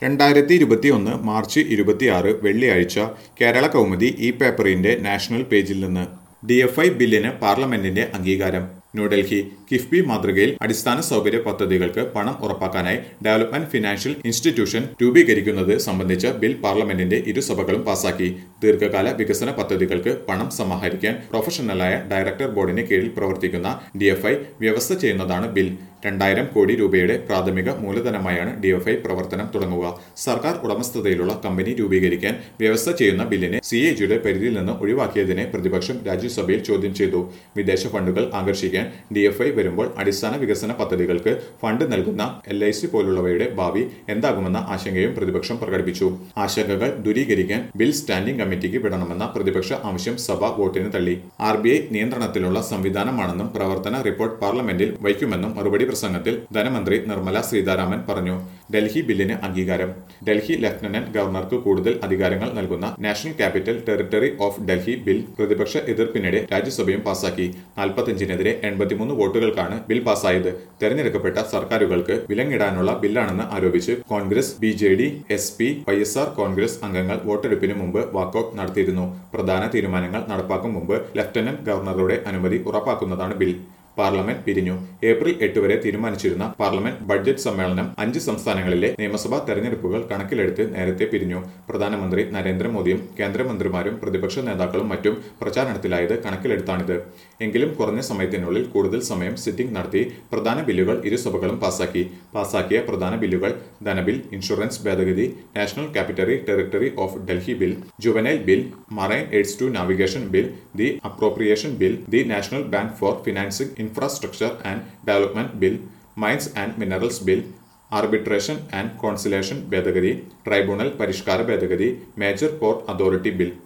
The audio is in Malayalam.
രണ്ടായിരത്തി ഇരുപത്തിയൊന്ന് മാർച്ച് ഇരുപത്തിയാറ് വെള്ളിയാഴ്ച കേരള കൗമുദി ഈ പേപ്പറിന്റെ നാഷണൽ പേജിൽ നിന്ന് ഡി എഫ് ഐ ബില്ലിന് പാർലമെന്റിന്റെ അംഗീകാരം ന്യൂഡൽഹി കിഫ്ബി മാതൃകയിൽ അടിസ്ഥാന സൗകര്യ പദ്ധതികൾക്ക് പണം ഉറപ്പാക്കാനായി ഡെവലപ്മെന്റ് ഫിനാൻഷ്യൽ ഇൻസ്റ്റിറ്റ്യൂഷൻ രൂപീകരിക്കുന്നത് സംബന്ധിച്ച ബിൽ പാർലമെന്റിന്റെ ഇരുസഭകളും പാസാക്കി ദീർഘകാല വികസന പദ്ധതികൾക്ക് പണം സമാഹരിക്കാൻ പ്രൊഫഷണലായ ഡയറക്ടർ ബോർഡിന് കീഴിൽ പ്രവർത്തിക്കുന്ന ഡി വ്യവസ്ഥ ചെയ്യുന്നതാണ് ബിൽ രണ്ടായിരം കോടി രൂപയുടെ പ്രാഥമിക മൂലധനമായാണ് ഡിഎഫ്ഐ പ്രവർത്തനം തുടങ്ങുക സർക്കാർ ഉടമസ്ഥതയിലുള്ള കമ്പനി രൂപീകരിക്കാൻ വ്യവസ്ഥ ചെയ്യുന്ന ബില്ലിനെ സി എ ജിയുടെ പരിധിയിൽ നിന്ന് ഒഴിവാക്കിയതിനെ പ്രതിപക്ഷം രാജ്യസഭയിൽ ചോദ്യം ചെയ്തു വിദേശ ഫണ്ടുകൾ ആകർഷിക്കാൻ ഡിഎഫ്ഐ വരുമ്പോൾ അടിസ്ഥാന വികസന പദ്ധതികൾക്ക് ഫണ്ട് നൽകുന്ന എൽ ഐ സി പോലുള്ളവയുടെ ഭാവി എന്താകുമെന്ന ആശങ്കയും പ്രതിപക്ഷം പ്രകടിപ്പിച്ചു ആശങ്കകൾ ദൂരീകരിക്കാൻ ബിൽ സ്റ്റാൻഡിംഗ് കമ്മിറ്റിക്ക് വിടണമെന്ന പ്രതിപക്ഷ ആവശ്യം സഭ വോട്ടിന് തള്ളി ആർ ബി ഐ നിയന്ത്രണത്തിലുള്ള സംവിധാനമാണെന്നും പ്രവർത്തന റിപ്പോർട്ട് പാർലമെന്റിൽ വയ്ക്കുമെന്നും മറുപടി പ്രസംഗത്തിൽ ധനമന്ത്രി നിർമ്മല സീതാരാമൻ പറഞ്ഞു ഡൽഹി ബില്ലിന് അംഗീകാരം ഡൽഹി ലഫ്റ്റനന്റ് ഗവർണർക്ക് കൂടുതൽ അധികാരങ്ങൾ നൽകുന്ന national capital territory of Delhi bill പ്രതിപക്ഷ എതിർപ്പിനിടെ രാജ്യസഭയും പാസാക്കി നാൽപ്പത്തിയഞ്ചിനെതിരെ എൺപത്തിമൂന്ന് വോട്ടുകൾക്കാണ് ബിൽ പാസ്സായത് തെരഞ്ഞെടുക്കപ്പെട്ട സർക്കാരുകൾക്ക് വിലങ്ങിടാനുള്ള ബില്ലാണെന്ന് ആരോപിച്ച് Congress B J D S P Y S R Congress അംഗങ്ങൾ വോട്ടെടുപ്പിന് മുമ്പ് വാക്കൌട്ട് നടത്തിയിരുന്നു പ്രധാന തീരുമാനങ്ങൾ നടപ്പാക്കും മുമ്പ് ലഫ്റ്റനന്റ് ഗവർണറുടെ അനുമതി ഉറപ്പാക്കുന്നതാണ് ബിൽ പാർലമെന്റ് പിരിഞ്ഞു ഏപ്രിൽ എട്ട് വരെ തീരുമാനിച്ചിരുന്ന പാർലമെന്റ് ബഡ്ജറ്റ് സമ്മേളനം അഞ്ച് സംസ്ഥാനങ്ങളിലെ നിയമസഭാ തെരഞ്ഞെടുപ്പുകൾ കണക്കിലെടുത്ത് നേരത്തെ പിരിഞ്ഞു പ്രധാനമന്ത്രി നരേന്ദ്രമോദിയും കേന്ദ്രമന്ത്രിമാരും പ്രതിപക്ഷ നേതാക്കളും മറ്റും പ്രചാരണത്തിലായത് കണക്കിലെടുത്താണിത് എങ്കിലും കുറഞ്ഞ സമയത്തിനുള്ളിൽ കൂടുതൽ സമയം സിറ്റിംഗ് നടത്തി പ്രധാന ബില്ലുകൾ ഇരുസഭകളും പാസാക്കി പാസാക്കിയ പ്രധാന ബില്ലുകൾ ധനബിൽ ഇൻഷുറൻസ് ഭേദഗതി national capital territory of Delhi bill juvenile bill marine aids to navigation bill the appropriation bill the national bank for financing infrastructure and development bill mines and minerals bill arbitration and conciliation ഭേദഗതി ട്രൈബ്യൂണൽ പരിഷ്കാര ഭേദഗതി മേജർ പോർട്ട് അതോറിറ്റി ബിൽ